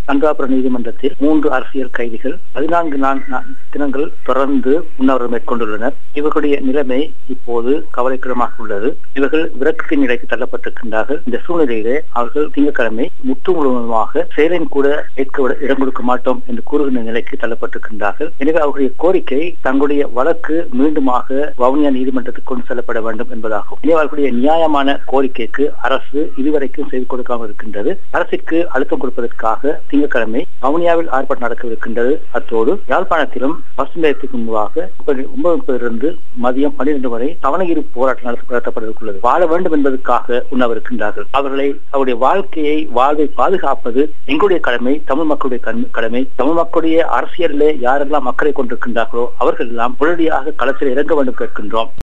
அன்றாபுர நீதிமன்றத்தில் மூன்று அரசியல் கைதிகள் பதினான்கு தினங்கள் தொடர்ந்து உண்ணாவிரதம் மேற்கொண்டுள்ளனர் இவர்களுடைய நிலைமை இப்போது கவலைக்கிடமாக உள்ளது இவர்கள் விரக்தி நிலைக்கு தள்ளப்பட்டிருக்கின்றார்கள் இந்த சூழ்நிலையிலே அவர்கள் திங்கட்கிழமை முற்று முழுவதுமாக செயலின் கூட ஏற்க இடம் கொடுக்க மாட்டோம் என்று கூறுகின்ற நிலைக்கு தள்ளப்பட்டிருக்கின்றார்கள் எனவே அவர்களுடைய கோரிக்கை தங்களுடைய வழக்கு மீண்டுமாக வவுனியா நீதிமன்றத்துக்கு கொண்டு செல்லப்பட வேண்டும் என்பதாகும் எனவே அவர்களுடைய நியாயமான கோரிக்கைக்கு அரசு இதுவரைக்கும் செய்து கொடுக்காமல் இருக்கின்றது அரசிற்கு அழுத்தம் கொடுப்பதற்காக திங்கட்கிழமை வவுனியாவில் ஆர்ப்பாட்டம் நடக்கவிருக்கின்றது அத்தோடு யாழ்ப்பாணத்திலும் பஸ் நிலையத்துக்கு முன்பாக ஒன்பது முப்பதிலிருந்து மதியம் பன்னிரண்டு வரை தவணகிரி போராட்டம் நடத்தப்படவுள்ளது வாழ வேண்டும் என்பதற்காக உண்ணவிருக்கின்றார்கள் அவர்களை அவருடைய வாழ்க்கையை வாழ்வை பாதுகாப்பது எங்களுடைய கடமை தமிழ் மக்களுடைய கடமை தமிழ் மக்களுடைய அரசியலிலே யாரெல்லாம் மக்களை கொண்டிருக்கின்றார்களோ அவர்கள் எல்லாம் உடனடியாக களத்தில் இறங்க வேண்டும் கேட்கின்றோம்